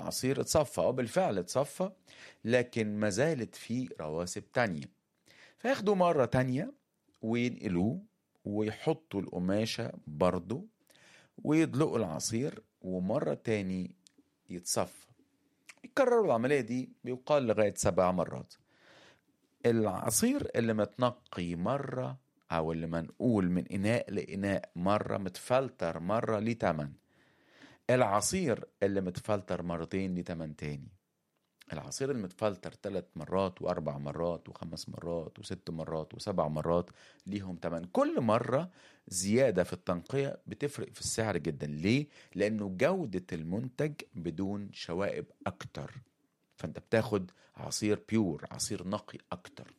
العصير اتصفى وبالفعل اتصفى لكن ما زالت فيه رواسب تانية فياخدوا مرة تانية وينقلوه ويحطوا القماشة برضه ويدلقوا العصير ومرة تاني يتصفى يكرروا العملية دي بيقال لغاية سبع مرات العصير اللي متنقي مرة أو اللي منقول من إناء لإناء مرة متفلتر مرة ليه تمن العصير اللي متفلتر مرتين ليه تمن تاني العصير المتفلتر ثلاث مرات وأربع مرات وخمس مرات وست مرات وسبع مرات ليهم تمن كل مرة زيادة في التنقية بتفرق في السعر جدا ليه؟ لأنه جودة المنتج بدون شوائب أكتر فأنت بتاخد عصير بيور عصير نقي أكتر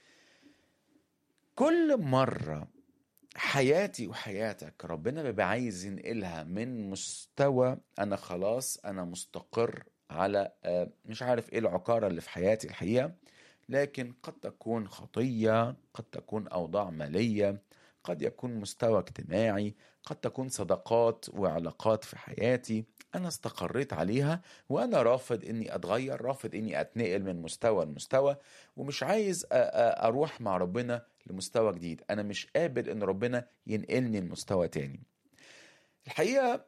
كل مرة حياتي وحياتك ربنا بيبقى عايز ينقلها من مستوى أنا خلاص أنا مستقر على آه، مش عارف إيه العقارة اللي في حياتي الحقيقة لكن قد تكون خطية قد تكون أوضاع مالية قد يكون مستوى اجتماعي قد تكون صداقات وعلاقات في حياتي أنا استقريت عليها وأنا رافض إني أتغير رافض إني أتنقل من مستوى لمستوى ومش عايز أ- أ- أروح مع ربنا لمستوى جديد أنا مش قابل إن ربنا ينقلني لمستوى تاني الحقيقة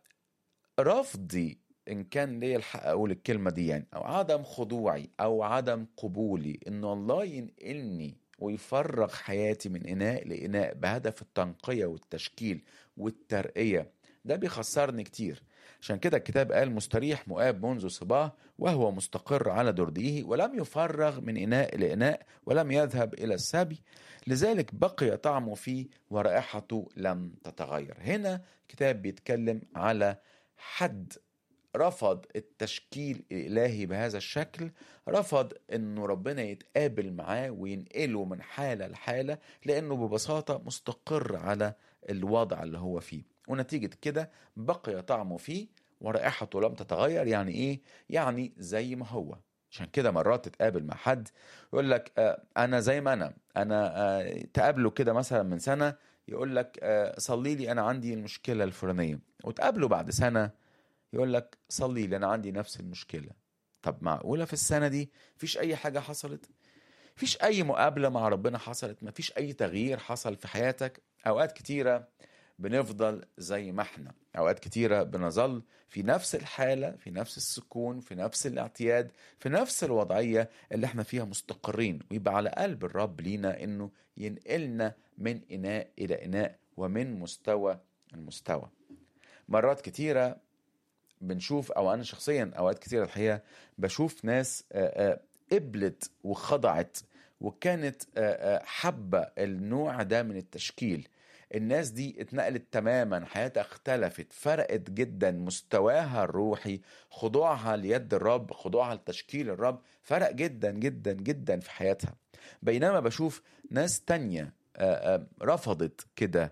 رفضي إن كان ليا الحق أقول الكلمة دي يعني أو عدم خضوعي أو عدم قبولي إن الله ينقلني ويفرغ حياتي من إناء لإناء بهدف التنقية والتشكيل والترقية ده بيخسرني كتير عشان كده الكتاب قال مستريح مؤاب منذ صباه وهو مستقر على درديه ولم يفرغ من إناء لإناء ولم يذهب إلى السبي لذلك بقي طعمه فيه ورائحته لم تتغير هنا كتاب بيتكلم على حد رفض التشكيل الإلهي بهذا الشكل رفض أنه ربنا يتقابل معاه وينقله من حالة لحالة لأنه ببساطة مستقر على الوضع اللي هو فيه ونتيجة كده بقي طعمه فيه ورائحته لم تتغير يعني إيه؟ يعني زي ما هو عشان كده مرات تتقابل مع حد يقول لك آه، أنا زي ما أنا أنا آه، تقابله كده مثلا من سنة يقول لك آه، صلي لي أنا عندي المشكلة الفلانية وتقابله بعد سنة يقول لك صلي لي انا عندي نفس المشكله طب معقوله في السنه دي مفيش اي حاجه حصلت مفيش اي مقابله مع ربنا حصلت مفيش اي تغيير حصل في حياتك اوقات كتيره بنفضل زي ما احنا اوقات كتيره بنظل في نفس الحاله في نفس السكون في نفس الاعتياد في نفس الوضعيه اللي احنا فيها مستقرين ويبقى على قلب الرب لينا انه ينقلنا من اناء الى اناء ومن مستوى المستوى مرات كتيره بنشوف او انا شخصيا اوقات كتير الحقيقه بشوف ناس آه، آه، قبلت وخضعت وكانت آه، آه، حابه النوع ده من التشكيل الناس دي اتنقلت تماما حياتها اختلفت فرقت جدا مستواها الروحي خضوعها ليد الرب خضوعها لتشكيل الرب فرق جدا جدا جدا في حياتها بينما بشوف ناس تانية آه، آه، رفضت كده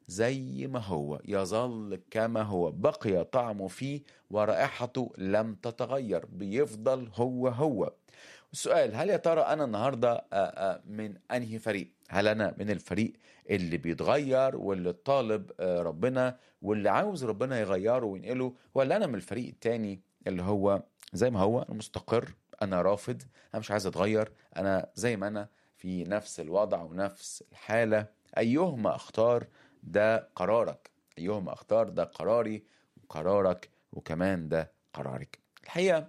زي ما هو يظل كما هو بقي طعمه فيه ورائحته لم تتغير بيفضل هو هو السؤال هل يا ترى انا النهارده آه، آه، من انهي فريق هل انا من الفريق اللي بيتغير واللي طالب آه، ربنا واللي عاوز ربنا يغيره وينقله ولا انا من الفريق التاني اللي هو زي ما هو انا مستقر انا رافض انا مش عايز اتغير انا زي ما انا في نفس الوضع ونفس الحاله ايهما اختار ده قرارك ايهما اختار ده قراري وقرارك وكمان ده قرارك الحقيقه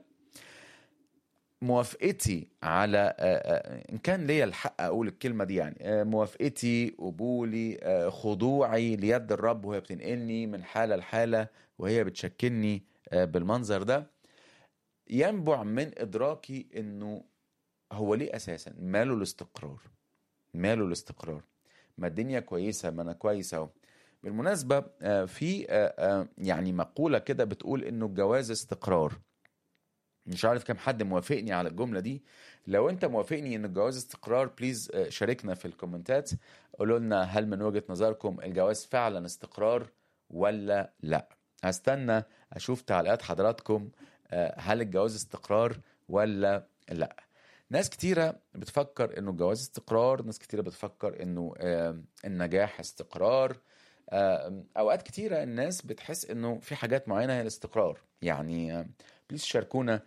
موافقتي على آه، آه، ان كان ليا الحق اقول الكلمه دي يعني آه، موافقتي قبولي آه، خضوعي ليد الرب وهي بتنقلني من حاله لحاله وهي بتشكلني آه، بالمنظر ده ينبع من ادراكي انه هو ليه اساسا ماله الاستقرار ماله الاستقرار ما الدنيا كويسه ما انا كويس اهو بالمناسبه آه، في آه، آه، يعني مقوله كده بتقول انه الجواز استقرار مش عارف كم حد موافقني على الجمله دي لو انت موافقني ان الجواز استقرار بليز آه، شاركنا في الكومنتات قولوا لنا هل من وجهه نظركم الجواز فعلا استقرار ولا لا هستنى اشوف تعليقات حضراتكم آه، هل الجواز استقرار ولا لا ناس كتيرة بتفكر انه الجواز استقرار ناس كتيرة بتفكر انه آه، النجاح استقرار آه، اوقات كتيرة الناس بتحس انه في حاجات معينة هي الاستقرار يعني آه، بليز شاركونا